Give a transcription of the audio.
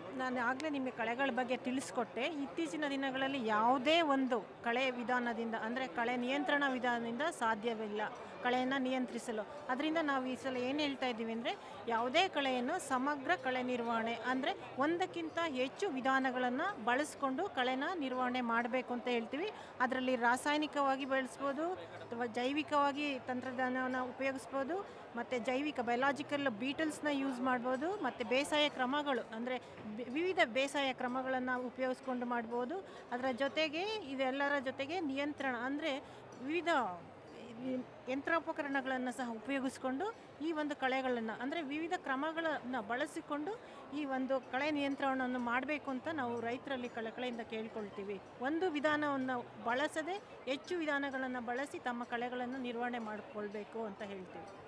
ನಾನು ಆಗಲೇ ನಿಮಗೆ ಕಳೆಗಳ ಬಗ್ಗೆ ತಿಳಿಸ್ಕೊಟ್ಟೆ ಇತ್ತೀಚಿನ ದಿನಗಳಲ್ಲಿ ಯಾವುದೇ ಒಂದು ಕಳೆ ವಿಧಾನದಿಂದ ಅಂದರೆ ಕಳೆ ನಿಯಂತ್ರಣ ವಿಧಾನದಿಂದ ಸಾಧ್ಯವಿಲ್ಲ ಕಳೆಯನ್ನು ನಿಯಂತ್ರಿಸಲು ಅದರಿಂದ ನಾವು ಈ ಸಲ ಏನು ಹೇಳ್ತಾ ಇದ್ದೀವಿ ಅಂದರೆ ಯಾವುದೇ ಕಳೆಯನ್ನು ಸಮಗ್ರ ಕಳೆ ನಿರ್ವಹಣೆ ಅಂದರೆ ಒಂದಕ್ಕಿಂತ ಹೆಚ್ಚು ವಿಧಾನಗಳನ್ನು ಬಳಸ್ಕೊಂಡು ಕಳೆನ ನಿರ್ವಹಣೆ ಮಾಡಬೇಕು ಅಂತ ಹೇಳ್ತೀವಿ ಅದರಲ್ಲಿ ರಾಸಾಯನಿಕವಾಗಿ ಬೆಳೆಸ್ಬೋದು ಅಥವಾ ಜೈವಿಕವಾಗಿ ತಂತ್ರಜ್ಞಾನವನ್ನು ಉಪಯೋಗಿಸ್ಬೋದು ಮತ್ತು ಜೈವಿಕ ಬಯಲಾಜಿಕಲ್ ಬೀಟಲ್ಸ್ನ ಯೂಸ್ ಮಾಡ್ಬೋದು ಮತ್ತು ಬೇಸಾಯ ಕ್ರಮಗಳು ಅಂದರೆ ವಿವಿಧ ಬೇಸಾಯ ಕ್ರಮಗಳನ್ನು ಉಪಯೋಗಿಸ್ಕೊಂಡು ಮಾಡ್ಬೋದು ಅದರ ಜೊತೆಗೆ ಇದೆಲ್ಲರ ಜೊತೆಗೆ ನಿಯಂತ್ರಣ ಅಂದರೆ ವಿವಿಧ ಈ ಯಂತ್ರೋಪಕರಣಗಳನ್ನು ಸಹ ಉಪಯೋಗಿಸ್ಕೊಂಡು ಈ ಒಂದು ಕಳೆಗಳನ್ನು ಅಂದರೆ ವಿವಿಧ ಕ್ರಮಗಳನ್ನು ಬಳಸಿಕೊಂಡು ಈ ಒಂದು ಕಳೆ ನಿಯಂತ್ರಣವನ್ನು ಮಾಡಬೇಕು ಅಂತ ನಾವು ರೈತರಲ್ಲಿ ಕಳಕಳೆಯಿಂದ ಕೇಳ್ಕೊಳ್ತೀವಿ ಒಂದು ವಿಧಾನವನ್ನು ಬಳಸದೆ ಹೆಚ್ಚು ವಿಧಾನಗಳನ್ನು ಬಳಸಿ ತಮ್ಮ ಕಳೆಗಳನ್ನು ನಿರ್ವಹಣೆ ಮಾಡಿಕೊಳ್ಬೇಕು ಅಂತ ಹೇಳ್ತೀವಿ